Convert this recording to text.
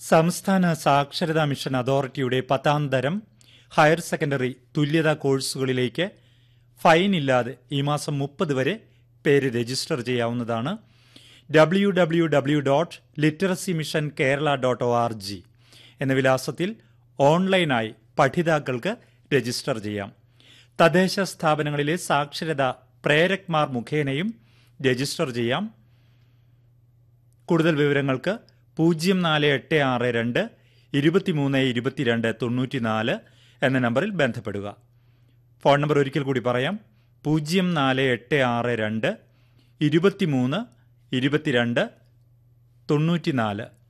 സംസ്ഥാന സാക്ഷരതാ മിഷൻ അതോറിറ്റിയുടെ പത്താം തരം ഹയർ സെക്കൻഡറി തുല്യതാ കോഴ്സുകളിലേക്ക് ഫൈൻ ഇല്ലാതെ ഈ മാസം മുപ്പത് വരെ പേര് രജിസ്റ്റർ ചെയ്യാവുന്നതാണ് W W W dot literacy mission Kerala dot O R G എന്ന വിലാസത്തിൽ ഓൺലൈനായി പഠിതാക്കൾക്ക് രജിസ്റ്റർ ചെയ്യാം തദ്ദേശ സ്ഥാപനങ്ങളിലെ സാക്ഷരതാ പ്രേരക്മാർ മുഖേനയും രജിസ്റ്റർ ചെയ്യാം കൂടുതൽ വിവരങ്ങൾക്ക് പൂജ്യം നാല് എട്ട് ആറ് രണ്ട് ഇരുപത്തിമൂന്ന് ഇരുപത്തിരണ്ട് തൊണ്ണൂറ്റിനാല് എന്ന നമ്പറിൽ ബന്ധപ്പെടുക ഫോൺ നമ്പർ ഒരിക്കൽ കൂടി പറയാം പൂജ്യം നാല് എട്ട് ആറ് രണ്ട് ഇരുപത്തിമൂന്ന് ഇരുപത്തിരണ്ട് തൊണ്ണൂറ്റിനാല്